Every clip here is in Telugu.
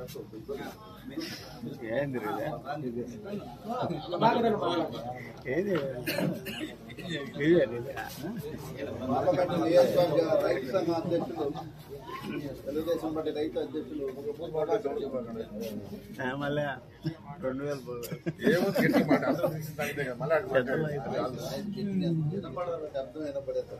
ఏంది ఏది ఇదే మాపకట్టు నియోజకవర్గ రైతు సంఘ అధ్యక్షులు తెలుగుదేశం పార్టీ రైతు అధ్యక్షులు మళ్ళీ రెండు వేలు పోదు. ఏమో గట్టి మాట అందరూ తీసి తాగితే కదా, మళ్ళీ అటు మాట్లాడు. వినపడదు అర్థం వినపడేది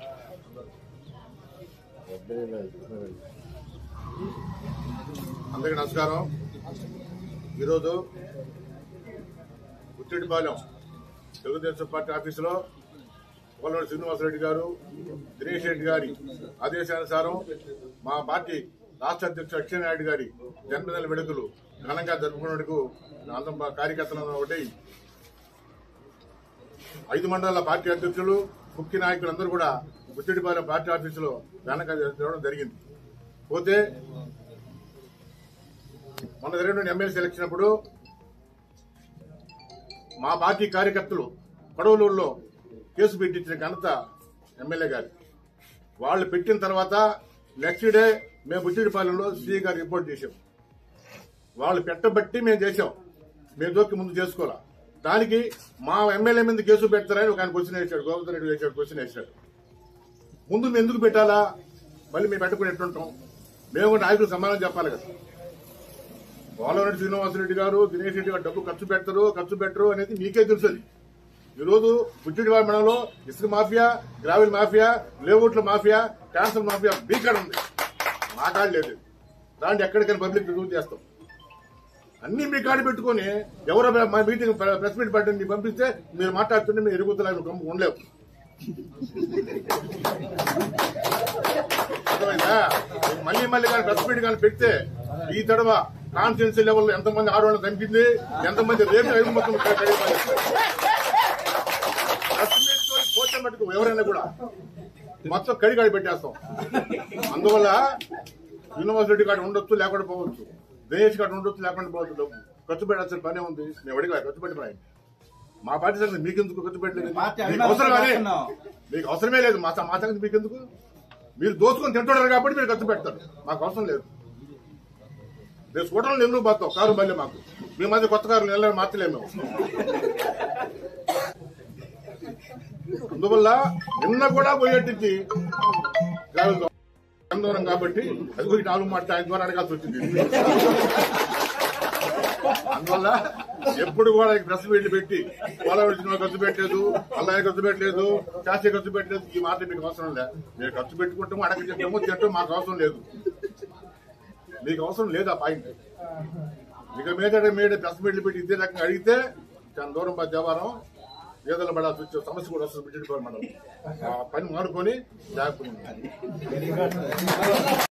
అందరికీ నమస్కారం ఈరోజు ఉచ్చిడిపాలెం తెలుగుదేశం పార్టీ ఆఫీసులో పోలవరం శ్రీనివాసరెడ్డి గారు దినేష్ రెడ్డి గారి ఆదేశానుసారం మా పార్టీ రాష్ట్ర అధ్యక్షుడు అక్షయనాయుడు గారి జన్మదిన వేడుకలు ఘనంగా జరుపుకున్నట్టుకు అందరం మా కార్యకర్తలను ఒకటి ఐదు మండలాల పార్టీ అధ్యక్షులు ముఖ్య నాయకులందరూ కూడా ఉచ్చిడిపాలెం పార్టీ ఆఫీసులో ఘనంగా జరగడం జరిగింది పోతే మొన్న జరిగిన ఎమ్మెల్సీ ఎలక్షన్ అప్పుడు మా పార్టీ కార్యకర్తలు పడవలూరులో కేసు పెట్టించిన ఘనత ఎమ్మెల్యే గారి వాళ్ళు పెట్టిన తర్వాత నెక్స్ట్ డే మేము బుచ్చిడిపాలెంలో సిఐ గారు రిపోర్ట్ చేశాం వాళ్ళు పెట్టబట్టి మేము చేశాం మేము దొరికి ముందు చేసుకోవాలా దానికి మా ఎమ్మెల్యే మీద కేసు పెడతారని ఒక ఆయన క్వశ్చన్ వేశాడు గోవర్ధన్ రెడ్డి వేశాడు క్వశ్చన్ వేశాడు ముందు మేము ఎందుకు పెట్టాలా మళ్ళీ మేము పెట్టుకుని ఎట్టుంటాం మేము కూడా నాయకులు సమాధానం చెప్పాలి కదా పోలవరెడ్డి శ్రీనివాసరెడ్డి గారు దినేష్ రెడ్డి గారు డబ్బు ఖర్చు పెడతారు ఖర్చు పెట్టరు అనేది మీకే తెలుసు అది ఈరోజు బుచ్చిడివారి మండలంలో ఇసుక మాఫియా గ్రావిల్ మాఫియా లేఅవుట్ల మాఫియా క్యాన్సర్ మాఫియా బీకాడ ఉంది మా కాడ లేదు దాంట్లో ఎక్కడికైనా పబ్లిక్ రివ్యూ చేస్తాం అన్ని మీ కాడ పెట్టుకుని ఎవరో మా మీటింగ్ ప్రెస్ మీట్ పట్టింది పంపిస్తే మీరు మాట్లాడుతుంటే మీరు ఎరుగుతున్నారు ఉండలేవు అర్థమైందా మళ్ళీ మళ్ళీ కానీ ప్రెస్ మీట్ కానీ పెడితే ఈ తడవ కాన్ఫిడెన్స్ లెవెల్ ఎంతమంది ఆడవాళ్ళు చంపింది ఎంతమంది రేపు రైతు మొత్తం ఇక్కడ కడిగిపోయారు. ప్రెస్ మీట్ తోటి పోతే మటుకు ఎవరైనా కూడా మొత్తం కడిగాడి పెట్టేస్తాం అందువల్ల యూనివర్సిటీ కాడ ఉండొచ్చు లేకుండా పోవచ్చు దేశ్ కాడ ఉండొచ్చు లేకుండా పోవచ్చు డబ్బు ఖర్చు పెట్టాల్సిన పనే ఉంది మేము అడిగా ఖర్చు పెట్టి పని మా పార్టీ సంగతి మీకెందుకు ఖర్చు పెట్టలేదు మీకు అవసరం కానీ మీకు అవసరమే లేదు మా మా సంగతి మీకెందుకు మీరు దోచుకొని తింటున్నారు కాబట్టి మీరు ఖర్చు పెడతారు మాకు అవసరం లేదు రేపు స్కూటర్లు ఎందుకు పోతాం కారు మళ్ళీ మాకు మీ మధ్య కొత్త కారు నెల మార్చలేము మేము అందువల్ల నిన్న కూడా పోయేటికి గ్రావెల్ దూరం కాబట్టి అది కూడా నాలుగు మాట ఆయన ద్వారా అడగాల్సి వచ్చింది అందువల్ల ఎప్పుడు కూడా ప్రెస్ మీట్లు పెట్టి పోలవలసిన ఖర్చు పెట్టలేదు అల్లాయి ఖర్చు పెట్టలేదు శాస్త్రీయ ఖర్చు పెట్టలేదు ఈ మాట మీకు అవసరం లేదు మీరు ఖర్చు పెట్టుకుంటాము అడగ చెప్తాము తింటాము మాకు అవసరం లేదు మీకు అవసరం లేదు ఆ పాయింట్ ఇక మీద మీద ప్రెస్ మీట్లు పెట్టి ఇదే రకంగా అడిగితే చాలా దూరం పది వ్యవహారం ఏదైనా పడాల్సి వచ్చే సమస్య కూడా వస్తుంది బిడ్డ మనం ఆ పని మాడుకొని జాగ్రత్తగా ఉండాలి.